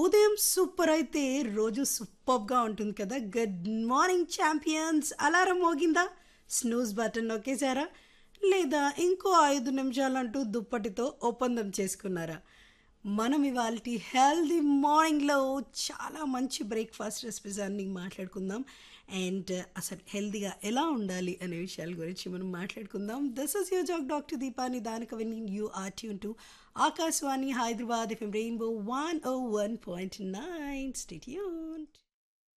ఉదయం సూపర్ అయితే రోజు సూపర్గా ఉంటుంది కదా గుడ్ మార్నింగ్ ఛాంపియన్స్ అలారం మోగిందా స్నూజ్ బటన్ నొక్కేశారా లేదా ఇంకో ఐదు నిమిషాలంటూ దుప్పటితో ఒప్పందం చేసుకున్నారా మనం ఇవాళ హెల్దీ మార్నింగ్లో చాలా మంచి బ్రేక్ఫాస్ట్ రెసిపీస్ అన్ని మాట్లాడుకుందాం అండ్ అసలు హెల్దీగా ఎలా ఉండాలి అనే విషయాల గురించి మనం మాట్లాడుకుందాం this is your Jack doctor దీపాని దానికి విని you are tune to Akashvani Hyderabad FM rainbow one O one point nine stay tune